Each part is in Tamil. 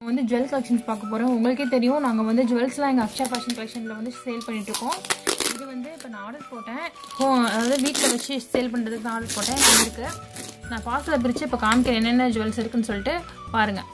வந்து ஜுவல் கலெக்ஷன்ஸ் பார்க்க போகிறோம் உங்களுக்கே தெரியும் நாங்கள் வந்து ஜுவல்ஸ்லாம் எங்கள் அக்ஷா ஃபேஷன் கலெக்ஷனில் வந்து சேல் பண்ணிகிட்ருக்கோம் இது வந்து இப்போ நான் ஆர்டர் போட்டேன் ஹோ அதாவது வீட்டில் வச்சு சேல் பண்ணுறதுக்கு தான் ஆர்டர் போட்டேன் இது இருக்கு நான் பார்சலை பிரித்து இப்போ காமிக்கிறேன் என்னென்ன ஜுவல்ஸ் இருக்குன்னு சொல்லிட்டு பாருங்கள்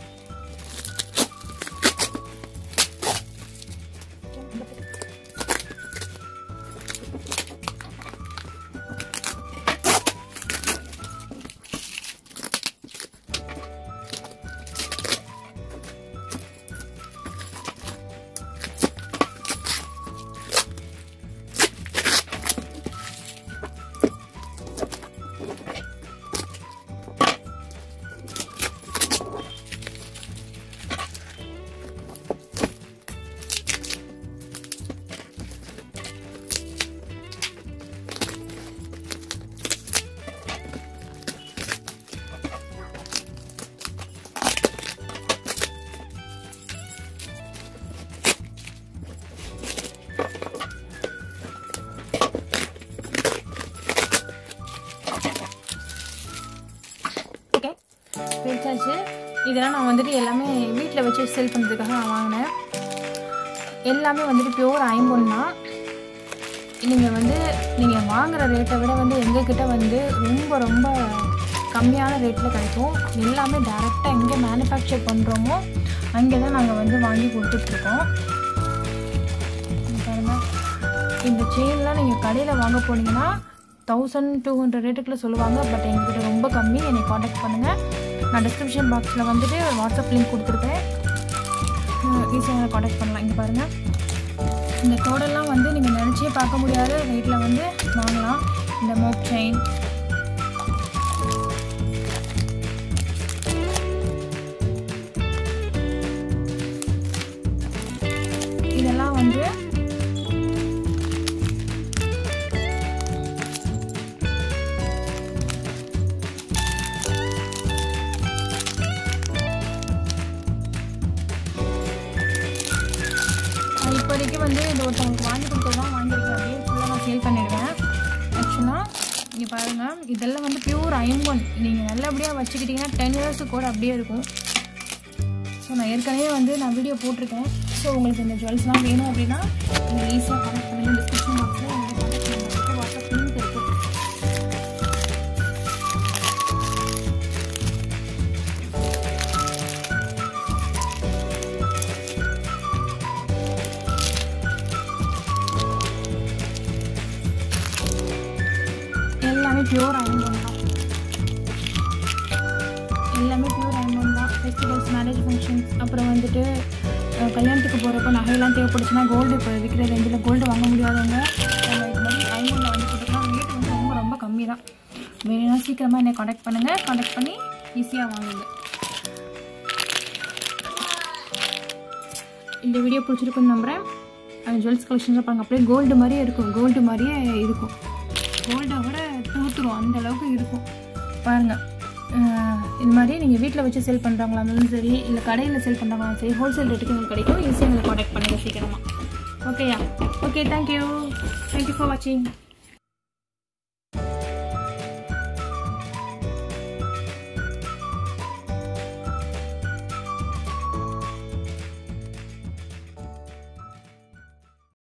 ஓகே பிரிச்சாச்சு இதெல்லாம் நான் வந்துட்டு எல்லாமே வீட்டில் வச்சு சேல் பண்ணுறதுக்காக நான் வாங்கினேன் எல்லாமே வந்துட்டு பியூர் ஐம்பொன் தான் நீங்கள் வந்து நீங்கள் வாங்குகிற ரேட்டை விட வந்து எங்ககிட்ட வந்து ரொம்ப ரொம்ப கம்மியான ரேட்டில் கிடைக்கும் எல்லாமே டேரெக்டாக எங்கே மேனுஃபேக்சர் பண்ணுறோமோ அங்கே தான் நாங்கள் வந்து வாங்கி கொடுத்துட்ருக்கோம் பாருங்க இந்த செயின்லாம் நீங்கள் கடையில் வாங்க போனீங்கன்னா தௌசண்ட் டூ ஹண்ட்ரட் ரேட்டுக்குள்ள சொல்லுவாங்க பட் எங்ககிட்ட ரொம்ப கம்மி என்னை காண்டாக்ட் பண்ணுங்கள் நான் டிஸ்கிரிப்ஷன் பாக்ஸில் வந்துட்டு வாட்ஸ்அப் லிங்க் கொடுத்துருப்பேன் ஈஸியாக காண்டாக்ட் பண்ணலாம் இங்கே பாருங்கள் இந்த கோடெல்லாம் வந்து நீங்கள் நினச்சே பார்க்க முடியாத ரேட்டில் வந்து வாங்கலாம் இந்த மோப் செயின் இதெல்லாம் வந்து நான் இப்போதைக்கு வந்து இது ஒருத்தவங்களுக்கு வாங்கி கொடுத்ததான் வாங்கியிருக்கேன் அப்படியே ஃபுல்லாக நான் சேல் பண்ணிடுவேன் ஆக்சுவலாக இங்கே பாருங்கள் இதெல்லாம் வந்து பியூர் ஐம்பொன் நீங்கள் நல்லபடியாக வச்சுக்கிட்டிங்கன்னா டென் இயர்ஸுக்கு கூட அப்படியே இருக்கும் ஸோ நான் ஏற்கனவே வந்து நான் வீடியோ போட்டிருக்கேன் ஸோ உங்களுக்கு இந்த ஜுவல்ஸ்லாம் வேணும் அப்படின்னா நீங்கள் ஈஸியாக கனெக்ட் பண்ணுங்கள் டிஸ்கிரிப்ஷன் பாக்ஸில் என்னோட கான்டாக்ட் நம்பருக்கு வாட்ஸ்அப் லிங்க் இருக்குது எல்லாமே பியூர் ஐம்பொன் தான் எல்லாமே பியூர் ஐம்பொன் தான் ஃபெஸ்டிவல்ஸ் மேரேஜ் ஃபங்க்ஷன்ஸ் அப்புறம் வந்துட்டு அஹ், கல்யாணத்துக்கு போகிறப்ப நகையெல்லாம் தேவைப்படுச்சுன்னா கோல்டு இப்போ விற்கிற ரேஞ்சில் கோல்டு வாங்க முடியாதவங்க நம்ம இது மாதிரி ஐம்பொன்னில் வந்து கொடுத்துக்கலாம் ரேட் வந்து ரொம்ப ரொம்ப கம்மி தான் வேணும்னா சீக்கிரமாக என்னை காண்டாக்ட் பண்ணுங்கள் காண்டாக்ட் பண்ணி ஈஸியாக வாங்குங்க இந்த வீடியோ பிடிச்சிருக்குன்னு நம்புகிறேன் அந்த ஜுவல்ஸ் கலெக்ஷன்ஸில் பாருங்க அப்படியே கோல்டு மாதிரியே இருக்கும் கோல்டு மாதிரியே இருக்கும் கோல்டை விட தூத்துரும் அந்த அளவுக்கு இருக்கும் பாருங்கள் இது மாதிரி நீங்கள் வீட்டில் வச்சு சேல் பண்ணுறாங்களா இருந்தாலும் சரி இல்லை கடையில் சேல் பண்ணுறாங்களா சரி ஹோல்சேல் ரேட்டுக்கு உங்களுக்கு கிடைக்கும் ஈஸியாக எங்களை காண்டாக்ட் பண்ணுங்கள் சீக்கிரமாக ஓகேயா ஓகே தேங்க்யூ தேங்க்யூ ஃபார் வாட்சிங்